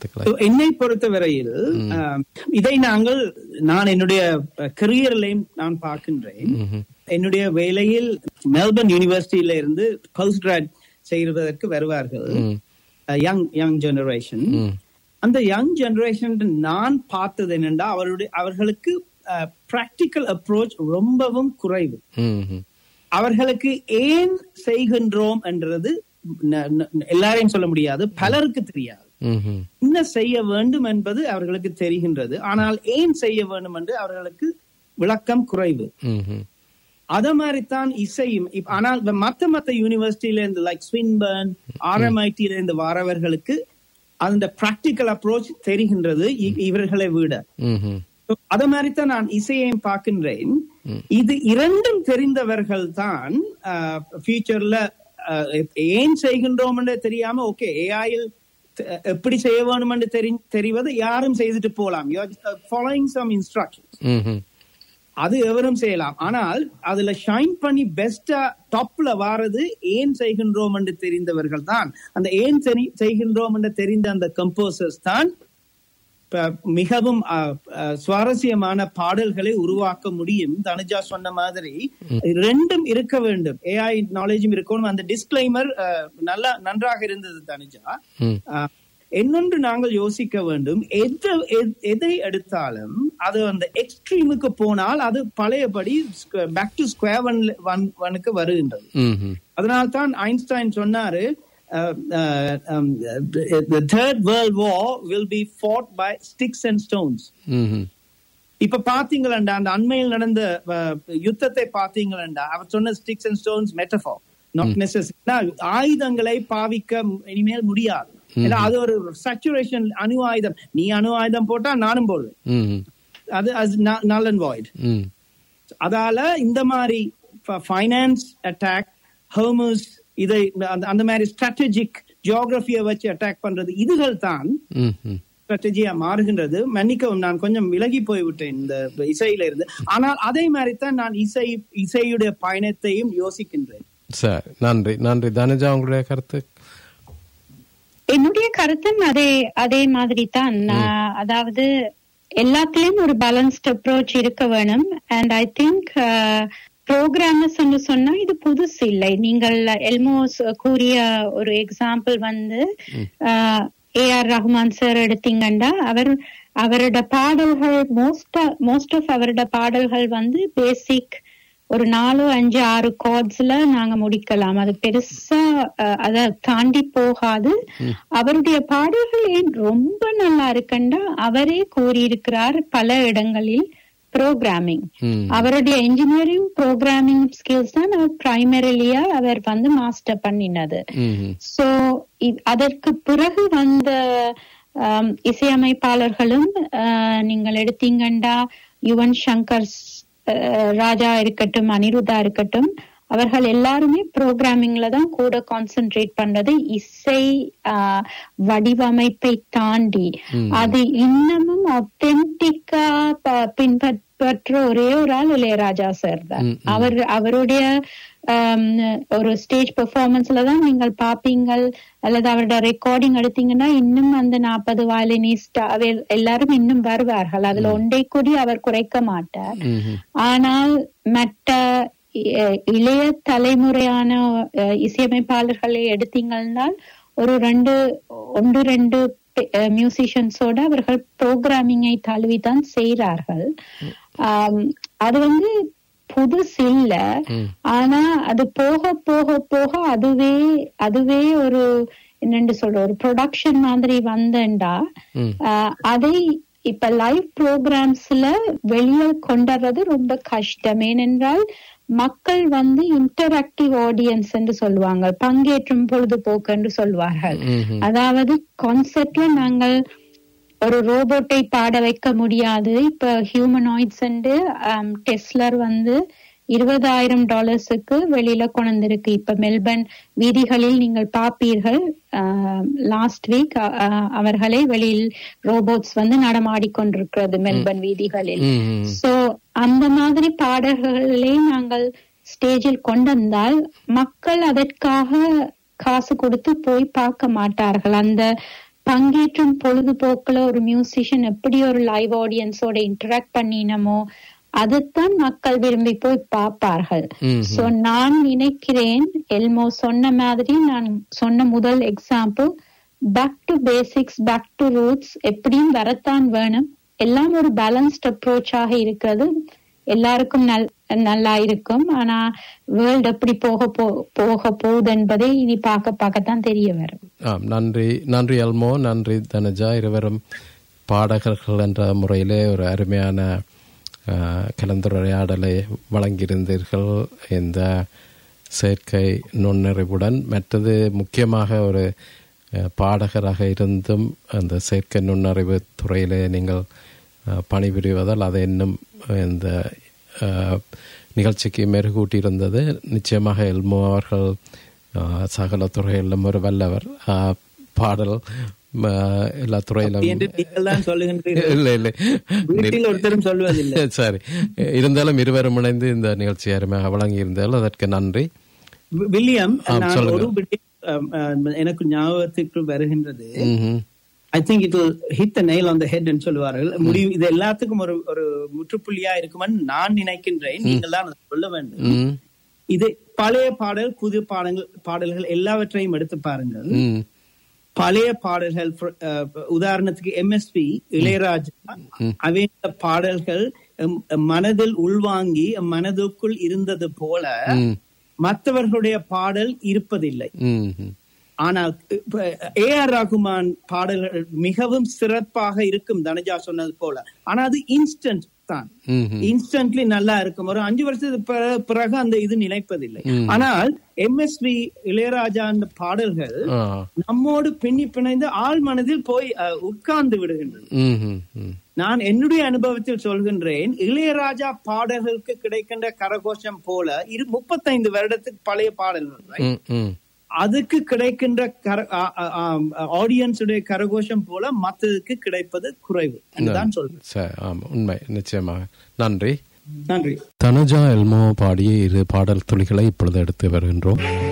வாழ்த்துக்களை So, என்னை பொறுத்தவரையில் ஆம், இதை நாங்கள் நான் என்னுடைய கரியர்லையும் நான் பார்க்கின்றேன் ம்ஹும். என்னுடைய வேலையில் மெல்பர்ன் யூனிவர்சிட்டியில இருந்து போஸ்ட் கிராட் செய்வதற்கு வருவார்கள் ம். யங் யங் ஜெனரேஷன் ம். அந்த யங் ஜெனரேஷன் நான் பார்த்தது என்னென்றா அவருடைய அவர்களுக்கு பிராக்டிக்கல் அப்ரோச் ரொம்பவும் குறைவு ம்ஹும். அவர்களுக்கு ஏன் செய்கின்றோம் என்றது ந- ந- எல்லாரையும் சொல்ல முடியாது பலருக்கு தெரியாது ம்ஹும். என்ன செய்ய வேண்டும் என்பது அவர்களுக்கு தெரிகின்றது ஆனால் ஏன் செய்ய வேண்டும் என்று அவர்களுக்கு விளக்கம் குறைவு ம்ஹும். அத மாதிரித்தான் இசையும் இப்ப- ஆனால் இப்ப மத்த மத்த யூனிவர்சிட்டியில இருந்து லைக் ஸ்வின்பர்ன் ஆர்எம்ஐடியில இருந்து வரவர்களுக்கு அந்த பிராக்டிக்கல் அப்ரோச் தெரிகின்றது இ- இவர்களை விட ம்ஹும். அத மாதிரித்தான் நான் இசையையும் பார்க்கின்றேன் இது இரண்டும் தெரிந்தவர்கள் தான் ஃபியூச்சர்ல ஏன் செய்கின்றோம் என்று தெரியாம ஓகே ஏஐயில் எப்படி செய்ய வேணும் என்று தெரி தெரிவது யாரும் செய்துட்டு போலாம் ஃபாலோயிங் சம் இன்ஸ்ட்ரக்ஷன் ம்ஹும். அது எவரும் செய்யலாம் ஆனால் அதுல ஷைன் பண்ணி பெஸ்டா டாப்ல வாரது ஏன் செய்கின்றோம் என்று தெரிந்தவர்கள் தான் அந்த ஏன் தெரி- செய்கின்றோம் என்று தெரிந்த அந்த கம்போசர்ஸ் தான் ப- மிகவும் அஹ், அஹ், சுவாரஸ்யமான பாடல்களை உருவாக்க முடியும் தனுஜா சொன்ன மாதிரி ரெண்டும் இருக்க வேண்டும் ஏஐ நாலேஜும் இருக்கணும் அந்த டிஸ்கிளைமர் நல்லா நன்றாக இருந்தது தனுஜா ம். ஆஹ், இன்னொன்று நாங்கள் யோசிக்க வேண்டும் எது எத்- எதை எடுத்தாலும் அது அந்த எக்ஸ்ட்ரீமுக்கு போனால் அது பழையபடி back to square one one ஒனுக்கு வருகின்றது ம்ஹும். அதனால்தான் ஐன்ஸ்டைன் சொன்னாரு the third world war will be fought by sticks and stones ம்ஹும். இப்ப பாத்தீங்களா அந்த அண்மையில் நடந்த அஹ், யுத்தத்தை பாத்தீங்களா அவர் சொன்ன sticks and stones metaphor not necessary ஆயுதங்களை பாவிக்க இனிமேல் முடியாது ஏன்னா அது ஒரு சச்சுரேஷன் அணு ஆயுதம் நீ அணு ஆயுதம் போட்டா நானும் போடுவேன் ம்ஹும். அது நல் அண்ட் வாய்ட் ம். அதால இந்த மாதிரி ஃபைனான்ஸ் அட்டாக் ஹோமஸ் இதை அந்த- அந்த மாதிரி ஸ்ட்ராட்டஜிக் ஜியோகிரபியை வச்சு அட்டாக் பண்றது இதுகள் தான் ம்ஹும். ஸ்ட்ராட்டஜியா மாறுகின்றது மன்னிக்கவும் நான் கொஞ்சம் விலகி போய்விட்டேன் இந்த இசையில இருந்து ஆனால் அதே மாதிரி தான் நான் இசை இசையுடைய பயணத்தையும் யோசிக்கின்றேன் சரி நன்றி நன்றி தனுஜா உங்களுடைய கருத்து என்னுடைய கருத்தும் அதே அதே மாதிரி தான் நான் அதாவது எல்லாத்துலயும் ஒரு பேலன்ஸ்ட் அப்ரோச் இருக்க வேணும் அண்ட் ஐ திங்க் ப்ரோக்ராமர்ஸ் என்று சொன்னா இது புதுசு இல்லை நீங்கள் எல்மோஸ் கூறிய ஒரு எக்ஸாம்பிள் வந்து ஏ ஆர் ரஹ்மான் சார் எடுத்தீங்கன்னா அவர் அவரோட பாடல்கள் மோஸ்ட் மோஸ்ட் ஆஃப் அவரோட பாடல்கள் வந்து பேசிக் ஒரு நாலு அஞ்சு ஆறு கார்ட்ஸ்ல நாங்க முடிக்கலாம் அது பெருசா அஹ், அத தாண்டி போகாது அவருடைய பாடல்கள் ஏன் ரொம்ப நல்லா இருக்குன்னா அவரே கூறியிருக்கிறார் பல இடங்களில் ப்ரோக்ராமிங் ம். அவருடைய இன்ஜினியரிங் ப்ரோக்ராமிங் ஸ்கில்ஸ் தான் அவர் பிரைமரிலியா அவர் வந்து மாஸ்டர் பண்ணினது ம்ஹும். சோ அதற்கு பிறகு வந்த ஆம், இசையமைப்பாளர்களும் ஆஹ், நீங்கள் எடுத்தீங்கண்டா யுவன் சங்கர் ஸ்- ஆஹ், ராஜா இருக்கட்டும் அனிருத்தா இருக்கட்டும் அவர்கள் எல்லாருமே ப்ரோக்ராமிங்ல தான் கூட கான்சென்ட்ரேட் பண்றது இசை ஆஹ், வடிவமைப்பை தாண்டி அது இன்னமும் ஒத்தென்டிக்கா பின்பற்ற ஒரே ஒரு ஆள் இளையராஜா சார் தான் ம், ம். அவர் அவருடைய ஆம், ஒரு ஸ்டேஜ் பெர்ஃபார்மன்ஸ்ல தான் நீங்கள் பாப்பீங்கள் அல்லது அவரோட ரெக்கார்டிங் எடுத்தீங்கன்னா இன்னும் அந்த நாற்பது வயலினிஸ்ட் அவர் எல்லாரும் இன்னும் வருவார்கள் அதுல ஒன்றை கூடி அவர் குறைக்க மாட்டார் ம்ஹும். ஆனால் மற்ற இ- இளைய தலைமுறையான அஹ், இசையமைப்பாளர்களை எடுத்தீங்கன்னா ஒரு ரெண்டு ஒன்று ரெண்டு மியூசிஷியன்ஸோட அவர்கள் ப்ரோக்ராமிங்கை தழுவிதான் செய்கிறார்கள் ஆம், அது வந்து புதுசு இல்ல ம். ஆனா அது போக போக போக அதுவே அதுவே ஒரு என்னன்னு சொல்ற ஒரு ப்ரொடக்ஷன் மாதிரி வந்தேன்டா ம். ஆஹ் அதை இப்ப லைவ் ப்ரோக்ராம்ஸ்ல வெளியே கொண்டுறது ரொம்ப கஷ்டம் ஏனென்றால் மக்கள் வந்து இன்டராக்டிவ் ஆடியன்ஸ் என்று சொல்லுவாங்க பங்கேற்றும் பொழுதுபோக்கு என்று சொல்வார்கள் ம்ஹும். அதாவது கான்செப்ட்ல நாங்கள் ஒரு ரோபோட்டை பாட வைக்க முடியாது இப்ப ஹியூமனாய்ட்ஸ் டெஸ்லர் வந்து இருபதாயிரம் டாலர்ஸுக்கு வெளியில கொண்டிருக்கு இப்ப மெல்பர்ன் வீதிகளில் நீங்கள் பார்ப்பீர்கள் லாஸ்ட் வீக் அவர்களை வெளியில் ரோபோட்ஸ் வந்து நடமாடிக்கொண்டிருக்கிறது மெல்பர்ன் வீதிகளில் ம்ஹும். சோ அந்த மாதிரி பாடல்களை நாங்கள் ஸ்டேஜில் கொண்டு வந்தால் மக்கள் அதற்காக காசு கொடுத்து போய் பார்க்க மாட்டார்கள் அந்த பங்கேற்றும் பொழுதுபோக்குல ஒரு மியூசிஷியன் எப்படி ஒரு லைவ் ஆடியன்ஸோட இன்டராக்ட் பண்ணினமோ அதைத்தான் மக்கள் விரும்பி போய் பார்ப்பார்கள் ம்ஹும். சோ நான் நினைக்கிறேன் எல்மோ சொன்ன மாதிரி நான் சொன்ன முதல் example back to basics back to roots எப்படியும் வரத்தான் வேணும் எல்லாம் ஒரு பேலன்ஸ்ட் அப்ரோச்சாக இருக்கிறது எல்லாருக்கும் நல் நல்லா இருக்கும் ஆனா வேர்ல்ட் எப்படி போக போ போக போகுது என்பதை இனி பார்க்க பார்க்கத்தான் தெரிய வரும் ஆம் நன்றி நன்றி அல்மோ நன்றி தனஜா இருவரும் பாடகர்கள் என்ற முறையிலே ஒரு அருமையான ஆ, கலந்துரையாடலை வழங்கியிருந்தீர்கள் இந்த செயற்கை நுண்ணறிவுடன் மற்றது முக்கியமாக ஒரு ஆ, பாடகராக இருந்தும் அந்த செயற்கை நுண்ணறிவு துறையிலே நீங்கள் ஆ, பணிபுரிவதால் அதை இன்னும் இந்த ஆ, நிகழ்ச்சிக்கு மெருகூட்டியிருந்தது நிச்சயமாக எல்மோ அவர்கள் ஆ, சகல துறையிலும் ஒரு வல்லவர் ஆ, பாடல் ம, எல்லா துறையிலும் என்று நீங்கள் தான் சொல்லுகின்றீர்கள் இல்லை இல்லை வீட்டில் ஒருத்தரும் சொல்வதில்லை சரி இருந்தாலும் இருவரும் இணைந்து இந்த நிகழ்ச்சி அருமையாக வழங்கி இருந்தால் அதற்கு நன்றி வி- வில்லியம் ஆம், நான் சொல்லுங்க. ஒரு விடயம், அம், அம், எனக்கு ஞாபகத்துக்கு வருகின்றது ம்ஹும். I think it hit the nail on the head சொல்லுவார்கள் முடிவு இது எல்லாத்துக்கும் ஒரு ஒரு முற்றுப்புள்ளியா இருக்குமென்னு நான் நினைக்கின்றேன் நீங்கள் தான் அதை சொல்ல வேண்டும் ம், இது பழைய பாடல் புது பாடங்கள் பாடல்கள் எல்லாவற்றையும் எடுத்து பாருங்கள் ம், பழைய பாடல்கள் for, அஹ், உதாரணத்துக்கு எம்எஸ்பி இளையராஜா அவைந்த பாடல்கள் எம், மனதில் உள்வாங்கி மனதுக்குள் இருந்தது போல ம், மற்றவர்களுடைய பாடல் இருப்பதில்லை ம், ம். ஆனால் ஏ ஆர் ரகுமான் பாடல்கள் மிகவும் சிறப்பாக இருக்கும் தனஜா சொன்னது போல ஆனா அது இன்ஸ்டன்ட் தான் ம்ஹும். இன்ஸ்டன்ட்லி நல்லா இருக்கும் ஒரு அஞ்சு வருஷத்துக்கு பிற- பிறகு அந்த இது நிலைப்பதில்லை ஆனால் எம்எஸ்வி இளையராஜா அந்த பாடல்கள் ஆ. நம்மோடு பின்னி பிணைந்து ஆள் மனதில் போய் அஹ், உட்கார்ந்து விடுகின்றது ம்ஹும், ம். நான் என்னுடைய அனுபவத்தில் சொல்கின்றேன் இளையராஜா பாடல்களுக்கு கிடைக்கின்ற கரகோஷம் போல இரு முப்பத்தைந்து வருடத்துக்கு பழைய பாடல்கள் right? ம், ம். அதுக்கு கிடைக்கின்ற ஆடியன்ஸுடைய கரகோஷம் போல மத்ததுக்கு கிடைப்பது குறைவு என்றுதான் சொல்றேன் சரி, ஆமா உண்மை நிச்சயமாக நன்றி நன்றி தனுஜா எல்மோ பாடிய இரு பாடல் துளிகளை இப்பொழுது எடுத்து வருகின்றோம்